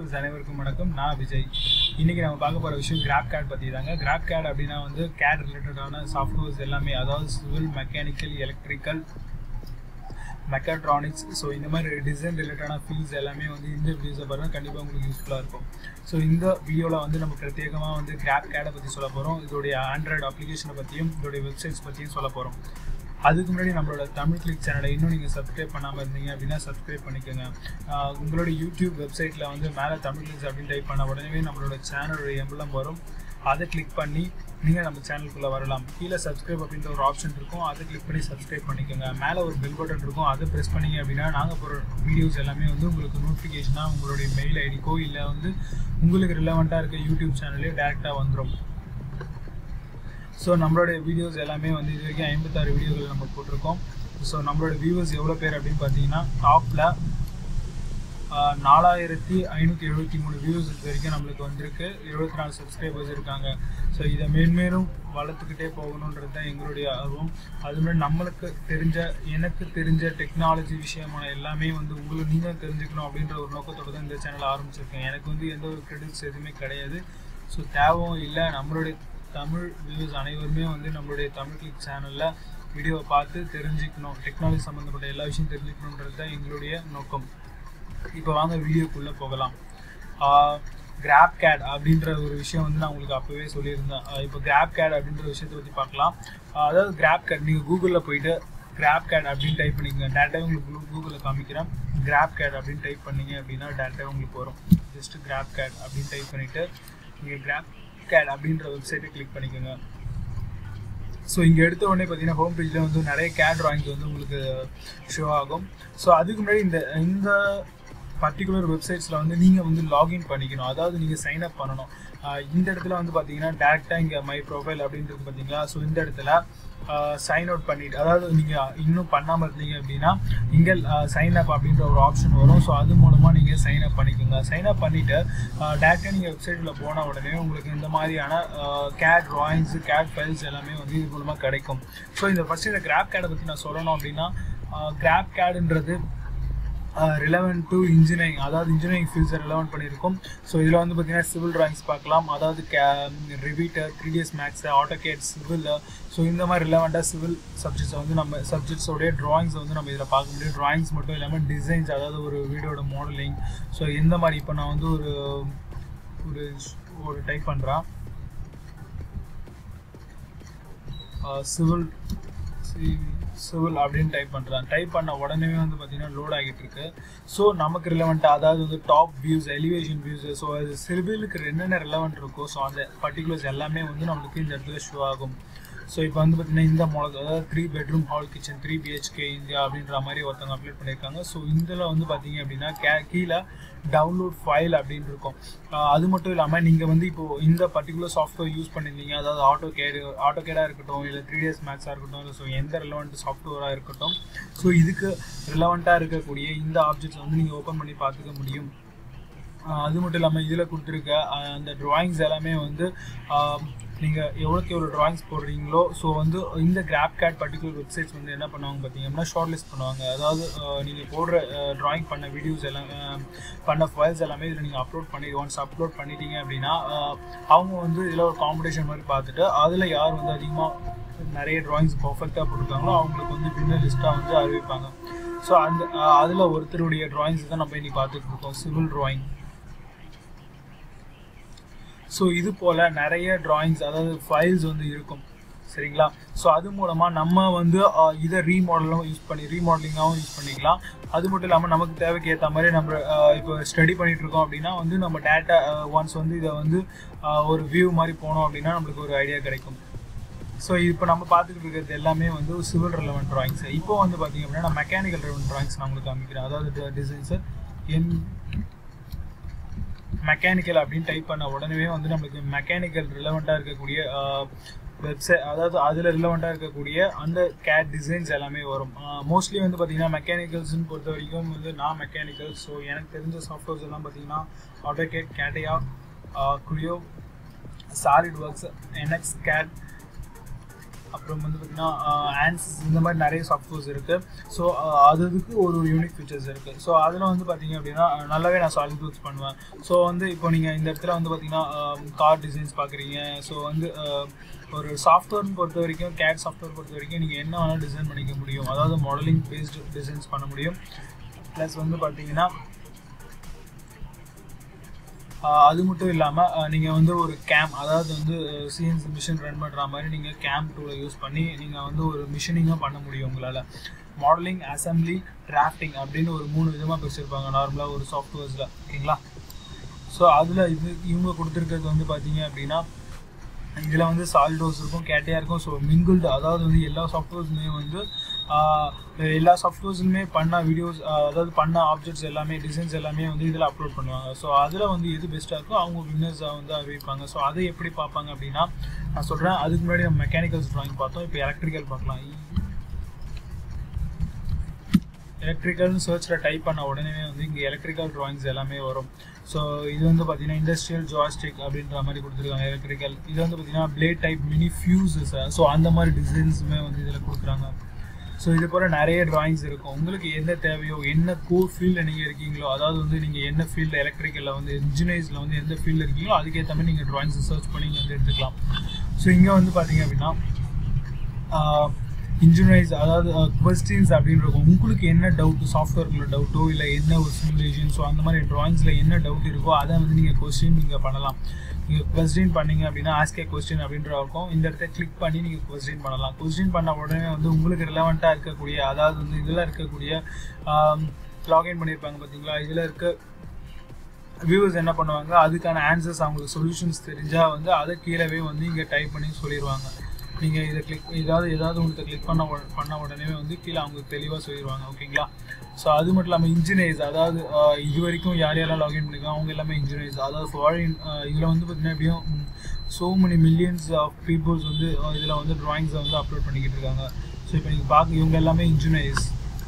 views அனைவருக்கும் வணக்கம் நான் விஜய் இன்னைக்கு நம்ம பார்க்க போகிற விஷயம் கிராப் கேட் பற்றி தாங்க கிராப் கேட் அப்படின்னா வந்து கேட் ரிலேட்டடான சாஃப்ட்வேர்ஸ் எல்லாமே அதாவது civil mechanical electrical mechatronics so இந்த மாதிரி டிசைன் ரிலேட்டடான ஃபீல்ட்ஸ் எல்லாமே வந்து இந்த வீடியோஸை பாருங்கள் கண்டிப்பாக உங்களுக்கு யூஸ்ஃபுல்லாக இருக்கும் ஸோ இந்த வீடியோவில் வந்து நம்ம பிரத்யேகமாக வந்து கிராப் கேடை பற்றி சொல்ல போகிறோம் இதோடைய ஆண்ட்ராய்டு அப்ளிகேஷனை பற்றியும் இதோடைய வெப்சைட்ஸ் பற்றியும் சொல்ல போகிறோம் அதுக்கு முன்னாடி நம்மளோட தமிழ் கிளிக் சேனலை இன்னும் நீங்கள் சப்ஸ்கிரைப் பண்ணாமல் இருந்தீங்க அப்படின்னா சப்ஸ்கிரைப் பண்ணிக்கோங்க ஆஹ் உங்களோட யூடியூப் வெப்சைட்டில் வந்து மேலே தமிழ் கிளிக்ஸ் அப்படின்னு டைப் பண்ண உடனே நம்மளோட சேனலோட எம்பளம் வரும் அதை கிளிக் பண்ணி நீங்கள் நம்ம சேனலுக்குள்ளே வரலாம் கீழே சப்ஸ்கிரைப் அப்படின்ற ஒரு ஆப்ஷன் இருக்கும் அதை கிளிக் பண்ணி சப்ஸ்கிரைப் பண்ணிக்கோங்க மேலே ஒரு பெல் பட்டன் இருக்கும் அதை ப்ரெஸ் பண்ணீங்க அப்படின்னா நாங்கள் போகிற வீடியோஸ் எல்லாமே வந்து உங்களுக்கு நோட்டிஃபிகேஷனாக உங்களுடைய மெயில் ஐடிக்கோ இல்லை வந்து உங்களுக்கு ரிலவெண்ட்டாக இருக்க யூடியூப் சேனல்லே டேரெக்டாக வந்துடும் ஸோ நம்மளோட வீடியோஸ் எல்லாமே வந்து இது வரைக்கும் ஐம்பத்தாறு வீடியோகள் நம்ம போட்டிருக்கோம் ஸோ நம்மளோட வியூவர்ஸ் எவ்வளோ பேர் அப்படின்னு பார்த்தீங்கன்னா டாப்பில் நாலாயிரத்தி ஐநூற்றி எழுபத்தி மூணு வியூஸ் இது வரைக்கும் நம்மளுக்கு வந்திருக்கு எழுபத்தி நாலு சப்ஸ்கிரைபர்ஸ் இருக்காங்க ஸோ இதை மேன்மேலும் வளர்த்துக்கிட்டே போகணுன்றது தான் எங்களுடைய ஆர்வம் அது மாதிரி நம்மளுக்கு தெரிஞ்ச எனக்கு தெரிஞ்ச டெக்னாலஜி விஷயமான எல்லாமே வந்து உங்களுக்கு நீங்கள் தெரிஞ்சுக்கணும் அப்படின்ற ஒரு நோக்கத்தோடு தான் இந்த சேனல் ஆரம்பிச்சிருக்கேன் எனக்கு வந்து எந்த ஒரு கிரெடிட்ஸ் எதுவுமே கிடையாது ஸோ தேவையும் இல்லை நம்மளுடைய தமிழ் வியூஸ் அனைவருமே வந்து நம்மளுடைய தமிழ் கிளிக் சேனலில் வீடியோவை பார்த்து தெரிஞ்சுக்கணும் டெக்னாலஜி சம்மந்தப்பட்ட எல்லா விஷயம் தெரிஞ்சுக்கணுன்றது தான் எங்களுடைய நோக்கம் இப்போ வாங்க வீடியோக்குள்ளே போகலாம் கிராப் கேட் அப்படின்ற ஒரு விஷயம் வந்து நான் உங்களுக்கு அப்போவே சொல்லியிருந்தேன் ஆஹ் இப்போ கிராப் கேட் அப்படின்ற விஷயத்தை பற்றி பார்க்கலாம் ஆஹ் அதாவது கிராப் கேட் நீங்கள் கூகுளில் போயிட்டு கிராப் கேட் அப்படின்னு டைப் பண்ணிக்கங்க டேரெக்டாக உங்களுக்கு கூகுளில் காமிக்கிறேன் கிராப் கேட் அப்படின்னு டைப் பண்ணீங்க அப்படின்னா டேரெக்டாக உங்களுக்கு வரும் ஜஸ்ட் கிராப் கேட் அப்படின்னு டைப் பண்ணிவிட்டு நீங்கள் கிராப் கேட் அப்படின்ற வெப்சைட்டை கிளிக் பண்ணிக்கோங்க ஸோ இங்கே எடுத்த உடனே பார்த்தீங்கன்னா ஹோம் பேஜில் வந்து நிறைய கேட் ட்ராயிங்ஸ் வந்து உங்களுக்கு ஷோ ஆகும் ஸோ அதுக்கு முன்னாடி இந்த இந்த பர்டிகுலர் வெப்சைட்ஸில் வந்து நீங்கள் வந்து லாகின் பண்ணிக்கணும் அதாவது நீங்கள் சைன் அப் பண்ணணும் ஆஹ் இந்த இடத்துல வந்து பார்த்தீங்கன்னா டேரெக்டாக இங்கே மை ப்ரொஃபைல் அப்படின்றது பார்த்தீங்களா ஸோ இந்த இடத்துல சைன் அவுட் பண்ணிட்டு அதாவது நீங்கள் இன்னும் பண்ணாமல் இருந்தீங்க அப்படின்னா இங்கே சைன் அப் அப்படின்ற ஒரு ஆப்ஷன் வரும் ஸோ அது மூலமாக நீங்கள் சைன் அப் பண்ணிக்கோங்க சைன் அப் பண்ணிவிட்டு டேரெக்டாக நீங்கள் வெப்சைட்டில் போன உடனே உங்களுக்கு இந்த மாதிரியான கேட் ட்ராயிங்ஸு கேட் ஃபைல்ஸ் எல்லாமே வந்து இது மூலமாக கிடைக்கும் ஸோ இந்த ஃபஸ்ட்டு இந்த கிராப் கேடை பற்றி நான் சொல்லணும் அப்படின்னா கிராப் கேடுன்றது ரிலவெண்ட் டு இன்ஜினியரிங் அதாவது இன்ஜினியரிங் ஃபீல்ட்ஸை ரிலவெண்ட் பண்ணியிருக்கோம் ஸோ இதில் வந்து பார்த்தீங்கன்னா சிவில் ட்ராயிங்ஸ் பார்க்கலாம் அதாவது கே Revit three DS Max AutoCAD civil so இந்த மாதிரி ரிலவெண்ட்டாக சிவில் சப்ஜெக்ட்ஸை வந்து நம்ம சப்ஜெக்ட்ஸோடைய ட்ராயிங்ஸை வந்து நம்ம இதில் பார்க்க முடியும் ட்ராயிங்ஸ் மட்டும் இல்லாமல் டிசைன்ஸ் அதாவது ஒரு வீடியோட மாடலிங் ஸோ எந்த மாதிரி இப்போ நான் வந்து ஒரு ஒரு ஒரு டைப் பண்ணுறேன் சிவில் சிவில் அப்படின்னு டைப் பண்ணுறேன் டைப் பண்ண உடனே வந்து பார்த்தீங்கன்னா லோட் ஆகிட்டு இருக்கு ஸோ நமக்கு ரிலவெண்ட்டாக அதாவது வந்து top views elevation views so அது சிவிலுக்கு என்னென்ன ரிலவெண்ட் இருக்கோ ஸோ அந்த பர்டிகுலர்ஸ் எல்லாமே வந்து நம்மளுக்கு இந்த இடத்துல ஷோ ஆகும் ஸோ இப்போ வந்து பார்த்தீங்கன்னா இந்த மாடல் அதாவது three bedroom hall kitchen three BHK India அப்படின்ற மாதிரி ஒருத்தவங்க அப்ளேட் பண்ணியிருக்காங்க ஸோ இதில் வந்து பார்த்தீங்க அப்படின்னா கே கீழே டவுன்லோட் ஃபைல் அப்படின்னு இருக்கும் அது மட்டும் இல்லாமல் நீங்கள் வந்து இப்போது இந்த பர்டிகுலர் சாஃப்ட்வேர் யூஸ் பண்ணியிருந்தீங்க அதாவது ஆட்டோ கேடு ஆட்டோ கேடாக இருக்கட்டும் இல்லை த்ரீ டேஸ் மேக்ஸாக இருக்கட்டும் இல்லை ஸோ எந்த ரிலவெண்ட் சாஃப்ட்வேராக இருக்கட்டும் ஸோ இதுக்கு ரிலவெண்ட்டாக இருக்கக்கூடிய இந்த ஆப்ஜெக்ட்ஸ் வந்து நீங்கள் ஓப்பன் பண்ணி பார்த்துக்க முடியும் அது மட்டும் இல்லாமல் இதில் கொடுத்துருக்க அந்த ட்ராயிங்ஸ் எல்லாமே வந்து நீங்கள் எவ்வளோக்கு எவ்வளோ ட்ராயிங்ஸ் போடுறீங்களோ ஸோ வந்து இந்த கிராப் கேட் பர்டிகுலர் வெப்சைட்ஸ் வந்து என்ன பண்ணுவாங்க பார்த்தீங்கன்னா ஷார்ட் லிஸ்ட் பண்ணுவாங்க அதாவது நீங்கள் போடுற ட்ராயிங் பண்ண வீடியோஸ் எல்லாம் பண்ண ஃபைல்ஸ் எல்லாமே இதில் நீங்கள் அப்லோட் பண்ணி ஒன்ஸ் அப்லோட் பண்ணிட்டீங்க அப்படின்னா அவங்க வந்து இதில் ஒரு காம்படிஷன் மாதிரி பார்த்துட்டு அதில் யார் வந்து அதிகமாக நிறைய ட்ராயிங்ஸ் பர்ஃபெக்டாக போட்டிருக்காங்களோ அவங்களுக்கு வந்து வின்னர் லிஸ்ட்டாக வந்து அறிவிப்பாங்க ஸோ அந்த அதில் ஒருத்தருடைய ட்ராயிங்ஸ் தான் நம்ம இன்னைக்கு பார்த்துட்டு இருக்கோம் சிவில் ட்ராயிங் ஸோ இது போல் நிறைய ட்ராயிங்ஸ் அதாவது ஃபைல்ஸ் வந்து இருக்கும் சரிங்களா ஸோ அது மூலமாக நம்ம வந்து இதை ரீமாடலும் யூஸ் பண்ணி ரீமாடலிங்காகவும் யூஸ் பண்ணிக்கலாம் அது மட்டும் இல்லாமல் நமக்கு தேவைக்கு ஏற்ற மாதிரி நம்ம இப்போ ஸ்டடி பண்ணிகிட்டு இருக்கோம் அப்படின்னா வந்து நம்ம டேட்டா ஒன்ஸ் வந்து இதை வந்து ஒரு வியூ மாதிரி போனோம் அப்படின்னா நம்மளுக்கு ஒரு ஐடியா கிடைக்கும் ஸோ இப்போ நம்ம பார்த்துக்கிட்டு இருக்கிறது எல்லாமே வந்து சிவில் ரெலவெண்ட் ட்ராயிங்ஸ் இப்போ வந்து பார்த்தீங்க அப்படின்னா நான் மெக்கானிக்கல் ரெலவெண்ட் ட்ராயிங்ஸ் நான் உங்களுக்கு காமிக்கிறேன் அதாவது டிசைன்ஸு என் மெக்கானிக்கல் அப்படின்னு டைப் பண்ண உடனே வந்து நம்மளுக்கு மெக்கானிக்கல் ரிலவெண்ட்டாக இருக்கக்கூடிய வெப்சைட் அதாவது அதில் ரிலவெண்ட்டாக இருக்கக்கூடிய அந்த கேட் டிசைன்ஸ் எல்லாமே வரும் மோஸ்ட்லி வந்து பார்த்தீங்கன்னா மெக்கானிக்கல்ஸ்னு பொறுத்த வரைக்கும் வந்து நான் மெக்கானிக்கல் ஸோ எனக்கு தெரிஞ்ச சாஃப்ட்வேர்ஸ் எல்லாம் பார்த்தீங்கன்னா ஆட்டோகேட் கேட்டையா Creo solid works NX CAD அப்புறம் வந்து பார்த்தீங்கன்னா ஆன்ஸ் இந்த மாதிரி நிறைய சாஃப்ட்வேர்ஸ் இருக்குது ஸோ அது அதுக்கு ஒரு ஒரு யூனிக் ஃபீச்சர்ஸ் இருக்குது ஸோ அதில் வந்து பார்த்தீங்க அப்படின்னா நல்லாவே நான் சாலிட் ஒர்க்ஸ் பண்ணுவேன் ஸோ வந்து இப்போ நீங்கள் இந்த இடத்துல வந்து பார்த்தீங்கன்னா கார் டிசைன்ஸ் பார்க்குறீங்க ஸோ வந்து ஒரு சாஃப்ட்வேர்னு பொறுத்த வரைக்கும் கேட் சாஃப்ட்வேர் பொறுத்த வரைக்கும் நீங்கள் என்ன வேணாலும் டிசைன் பண்ணிக்க முடியும் அதாவது மாடலிங் பேஸ்டு டிசைன்ஸ் பண்ண முடியும் ப்ளஸ் வந்து பார்த்தீங்கன்னா அது மட்டும் இல்லாமல் நீங்கள் வந்து ஒரு கேம் அதாவது வந்து சிஎன்சி மிஷின் ரன் பண்ணுற மாதிரி நீங்கள் கேம் டூலை யூஸ் பண்ணி நீங்கள் வந்து ஒரு மிஷினிங்காக பண்ண முடியும் உங்களால் மாடலிங் அசம்பிளி டிராஃப்டிங் அப்படின்னு ஒரு மூணு விதமாக பிரிச்சிருப்பாங்க நார்மலாக ஒரு சாஃப்ட்வேர்ஸில் ஓகேங்களா ஸோ அதில் இது இவங்க கொடுத்துருக்கிறது வந்து பார்த்தீங்க அப்படின்னா இதில் வந்து சால்டோஸ் இருக்கும் கேட்டியாக இருக்கும் ஸோ மிங்கிள்டு அதாவது வந்து எல்லா சாஃப்ட்வேர்ஸுமே வந்து எல்லா சாஃப்ட்வேர்ஸுமே பண்ண வீடியோஸ் அதாவது பண்ண ஆப்ஜெக்ட்ஸ் எல்லாமே டிசைன்ஸ் எல்லாமே வந்து இதில் அப்லோட் பண்ணுவாங்க ஸோ அதில் வந்து எது பெஸ்ட்டாக இருக்கோ அவங்க வின்னர்ஸாக வந்து அறிவிப்பாங்க ஸோ அதை எப்படி பார்ப்பாங்க அப்படின்னா நான் சொல்கிறேன் அதுக்கு முன்னாடி நம்ம மெக்கானிக்கல்ஸ் ட்ராயிங் பார்த்தோம் இப்போ எலக்ட்ரிக்கல் பார்க்கலாம் எலக்ட்ரிக்கல்னு சர்ச்சில் டைப் பண்ண உடனே வந்து இங்கே எலக்ட்ரிக்கல் ட்ராயிங்ஸ் எல்லாமே வரும் ஸோ இது வந்து பார்த்தீங்கன்னா இண்டஸ்ட்ரியல் ஜாஸ்டிக் அப்படின்ற மாதிரி கொடுத்துருக்காங்க எலக்ட்ரிக்கல் இது வந்து பார்த்தீங்கன்னா blade type mini fuses so அந்த மாதிரி டிசைன்ஸுமே வந்து இதில் கொடுக்குறாங்க ஸோ இது போல் நிறைய ட்ராயிங்ஸ் இருக்கும் உங்களுக்கு என்ன தேவையோ என்ன கோர் ஃபீல்டில் நீங்கள் இருக்கீங்களோ அதாவது வந்து நீங்கள் என்ன ஃபீல்டில் எலக்ட்ரிக்கலில் வந்து இன்ஜினியர்ஸில் வந்து எந்த ஃபீல்டில் இருக்கீங்களோ அதுக்கேற்ற மாதிரி நீங்கள் ட்ராயிங்ஸை சர்ச் பண்ணி இங்கே வந்து எடுத்துக்கலாம் ஸோ இங்கே வந்து பார்த்தீங்க அப்படின்னா இன்ஜினியர்ஸ் அதாவது கொஸ்டின்ஸ் அப்படின்னு இருக்கும் உங்களுக்கு என்ன டவுட் சாஃப்ட்வேர்க்குள்ள டவுட்டோ இல்லை என்ன ஒரு சிமுலேஷன் ஸோ அந்த மாதிரி ட்ராயிங்ஸில் என்ன டவுட் இருக்கோ அதை வந்து நீங்கள் கொஸ்டின் நீங்கள் பண்ணலாம் நீங்கள் கொஸ்டின் பண்ணீங்க அப்படின்னா ஆஸ்கே கொஸ்டின் அப்படின்ற இருக்கும் இந்த இடத்த கிளிக் பண்ணி நீங்கள் கொஸ்டின் பண்ணலாம் கொஸ்டின் பண்ண உடனே வந்து உங்களுக்கு ரிலவெண்ட்டாக இருக்கக்கூடிய அதாவது வந்து இதில் இருக்கக்கூடிய லாகின் பண்ணியிருப்பாங்க பார்த்தீங்களா இதில் இருக்க வியூவர்ஸ் என்ன பண்ணுவாங்க அதுக்கான ஆன்சர்ஸ் அவங்களுக்கு சொல்யூஷன்ஸ் தெரிஞ்சால் வந்து அதை கீழவே வந்து இங்கே டைப் பண்ணி சொல்லிடுவாங்க நீங்கள் இதை கிளிக் ஏதாவது ஏதாவது உங்களுக்கு கிளிக் பண்ண பண்ண உடனே வந்து கீழே அவங்க தெளிவாக சொல்லிடுவாங்க ஓகேங்களா ஸோ அது மட்டும் இல்லாமல் இன்ஜினியர்ஸ் அதாவது இது வரைக்கும் யார் யாரெல்லாம் லாகின் பண்ணிருக்காங்க அவங்க எல்லாமே இன்ஜினியர்ஸ் அதாவது ஃபாரின் இதில் வந்து பார்த்தீங்கன்னா எப்படியும் so many millions of peoples வந்து இதில் வந்து ட்ராயிங்ஸை வந்து அப்லோட் பண்ணிக்கிட்டு இருக்காங்க ஸோ இப்போ நீங்கள் பார்க்க இவங்க எல்லாமே இன்ஜினியர்ஸ்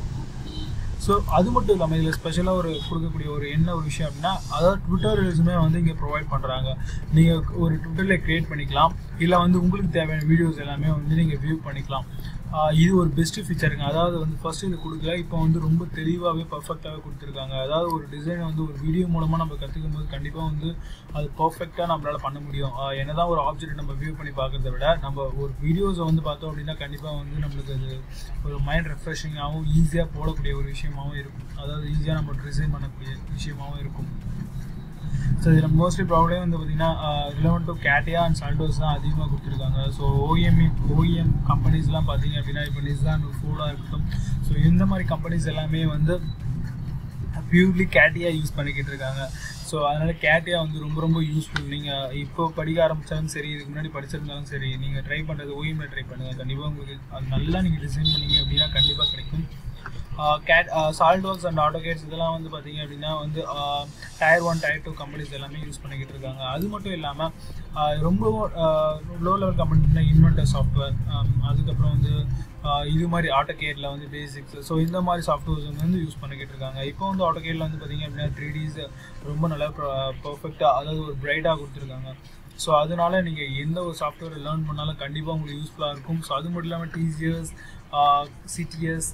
ஸோ அது மட்டும் இல்லாமல் இதில் ஸ்பெஷலாக ஒரு கொடுக்கக்கூடிய ஒரு என்ன ஒரு விஷயம் அப்படின்னா அதாவது ட்விட்டர் ரீல்ஸுமே வந்து இங்கே ப்ரொவைட் பண்ணுறாங்க நீங்கள் ஒரு ட்விட்டரில் க்ரியேட் பண்ணிக்கலாம் இல்லை வந்து உங்களுக்கு தேவையான வீடியோஸ் எல்லாமே வந்து நீங்கள் வியூ பண்ணிக்கலாம் இது ஒரு பெஸ்ட்டு ஃபீச்சருங்க அதாவது வந்து ஃபஸ்ட்டு இது கொடுக்கல இப்போ வந்து ரொம்ப தெளிவாகவே பர்ஃபெக்டாகவே கொடுத்துருக்காங்க அதாவது ஒரு டிசைனை வந்து ஒரு வீடியோ மூலமாக நம்ம கற்றுக்கும் போது கண்டிப்பாக வந்து அது பர்ஃபெக்டாக நம்மளால் பண்ண முடியும் என்ன தான் ஒரு ஆப்ஜெக்ட் நம்ம வியூ பண்ணி பார்க்குறத விட நம்ம ஒரு வீடியோஸை வந்து பார்த்தோம் அப்படின்னா கண்டிப்பாக வந்து நம்மளுக்கு அது ஒரு மைண்ட் ரெஃப்ரெஷிங்காகவும் ஈஸியாக போடக்கூடிய ஒரு விஷயமாகவும் இருக்கும் அதாவது ஈஸியாக நம்ம டிசைன் பண்ணக்கூடிய விஷயமாகவும் இருக்கும் ஸோ இதில் மோஸ்ட்லி ப்ராப்ளம் வந்து பார்த்தீங்கன்னா ரிலவெண்ட் டு கேட்டியா அண்ட் சால்டோஸ் தான் அதிகமாக கொடுத்துருக்காங்க ஸோ ஓஎம் ஓஇஎம் கம்பெனிஸ்லாம் பார்த்தீங்க அப்படின்னா இப்போ நிசான் ஃபோர்டாக இருக்கட்டும் ஸோ இந்த மாதிரி கம்பெனிஸ் எல்லாமே வந்து பியூர்லி கேட்டியா யூஸ் பண்ணிக்கிட்டு இருக்காங்க ஸோ அதனால் கேட்டியா வந்து ரொம்ப ரொம்ப யூஸ்ஃபுல் நீங்கள் இப்போ படிக்க ஆரம்பித்தாலும் சரி இதுக்கு முன்னாடி படிச்சிருந்தாலும் சரி நீங்கள் ட்ரை பண்ணுறது ஓஎம்ல ட்ரை பண்ணுங்கள் கண்டிப்பாக உங்களுக்கு அது நல்லா நீங்கள் டிசைன் பண்ணீங்க அப்படின்னா கண்டிப்பாக கிடைக்கும் CAD solid works and AutoCADs இதெல்லாம் வந்து பார்த்தீங்க அப்படின்னா வந்து tier one tier two companies எல்லாமே யூஸ் பண்ணிக்கிட்டு இருக்காங்க அது மட்டும் இல்லாமல் ரொம்பவும் லோ லெவல் கம்பெனிஸ்னா இன்வெர்டர் சாஃப்ட்வேர் அதுக்கப்புறம் வந்து இது மாதிரி ஆட்டோகேட்டில் வந்து பேசிக்ஸ் ஸோ இந்த மாதிரி சாஃப்ட்வேர்ஸ் வந்து யூஸ் பண்ணிக்கிட்டு இருக்காங்க இப்போ வந்து ஆட்டோகேட்டில் வந்து பார்த்தீங்க அப்படின்னா த்ரீ டிஸ் ரொம்ப நல்லா பர்ஃபெக்டாக அதாவது ஒரு பிரைட்டாக கொடுத்துருக்காங்க ஸோ அதனால நீங்கள் எந்த ஒரு சாஃப்ட்வேர் லேர்ன் பண்ணாலும் கண்டிப்பாக உங்களுக்கு யூஸ்ஃபுல்லாக இருக்கும் ஸோ அது மட்டும் இல்லாமல் டிசிஎஸ் சிடிஎஸ்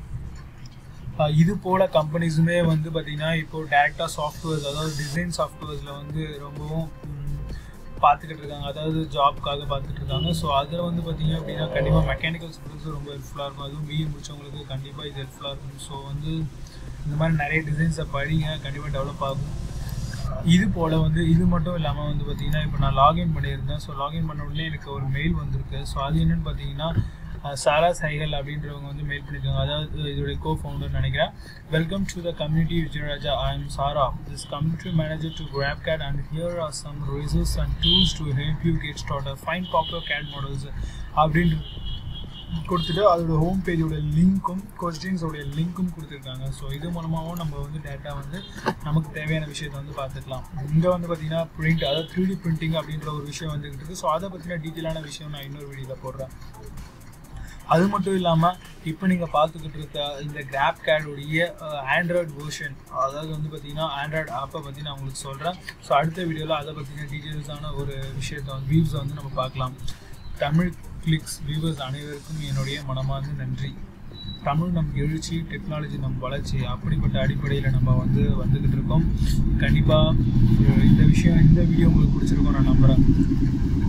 இது போல் கம்பெனிஸுமே வந்து பார்த்திங்கன்னா இப்போது டேரெக்டாக சாஃப்ட்வேர்ஸ் அதாவது டிசைன் சாஃப்ட்வேர்ஸில் வந்து ரொம்பவும் பார்த்துக்கிட்டு இருக்காங்க அதாவது ஜாப்க்காக பார்த்துட்டு இருக்காங்க ஸோ அதில் வந்து பார்த்தீங்க அப்படின்னா கண்டிப்பாக மெக்கானிக்கல் ஸ்கில்ஸ் ரொம்ப ஹெல்ப்ஃபுல்லாக இருக்கும் அதுவும் பிஇ முடிச்சவங்களுக்கு கண்டிப்பாக இது ஹெல்ப்ஃபுல்லாக இருக்கும் ஸோ வந்து இந்த மாதிரி நிறைய டிசைன்ஸை படிங்க கண்டிப்பாக டெவலப் ஆகும் இது போல் வந்து இது மட்டும் இல்லாமல் வந்து பார்த்தீங்கன்னா இப்போ நான் லாகின் பண்ணியிருந்தேன் ஸோ லாகின் பண்ண உடனே எனக்கு ஒரு மெயில் வந்திருக்கு ஸோ அது என்னென்னு பார்த்தீங்கன்னா சாரா சைகல் அப்படின்றவங்க வந்து மெயில் பண்ணியிருக்காங்க அதாவது இதோடைய கோ ஃபவுண்டர் நினைக்கிறேன் welcome to the community Vijayaraja I am Sara this community manager to grab CAD and here are some resource and tools to help you get start fine popular CAD models அப்படின்னு கொடுத்துட்டு அதோட home பேஜோட லிங்க்கும் கொஸ்டின்ஸோடைய லிங்க்கும் கொடுத்துருக்காங்க so இது மூலமாகவும் நம்ம வந்து டேட்டா வந்து நமக்கு தேவையான விஷயத்தை வந்து பார்த்துக்கலாம் இங்கே வந்து பார்த்தீங்கன்னா பிரிண்ட் அதாவது த்ரீ டி பிரிண்டிங் அப்படின்ற ஒரு விஷயம் வந்துகிட்டு இருக்குது ஸோ அதை பற்றின டீட்டெயிலான விஷயம் நான் இன்னொரு வீடியோவில் போடுறேன் அது மட்டும் இல்லாமல் இப்போ நீங்கள் பார்த்துக்கிட்டு இருக்க இந்த கிராப் கேடுடைய ஆண்ட்ராய்டு வேர்ஷன் அதாவது வந்து பார்த்தீங்கன்னா ஆண்ட்ராய்டு ஆப்பை பற்றி நான் உங்களுக்கு சொல்கிறேன் ஸோ அடுத்த வீடியோவில் அதை பற்றின டீட்டெயில்ஸான ஒரு விஷயத்தை வந்து வியூஸை வந்து நம்ம பார்க்கலாம் தமிழ் கிளிக்ஸ் வியூவர்ஸ் அனைவருக்கும் என்னுடைய மனமார்ந்த நன்றி தமிழ் நம் எழுச்சி டெக்னாலஜி நம் வளர்ச்சி அப்படிப்பட்ட அடிப்படையில் நம்ம வந்து வந்துக்கிட்டு இருக்கோம் கண்டிப்பாக இந்த விஷயம் இந்த வீடியோ உங்களுக்கு பிடிச்சிருக்கோம் நான் நம்புகிறேன்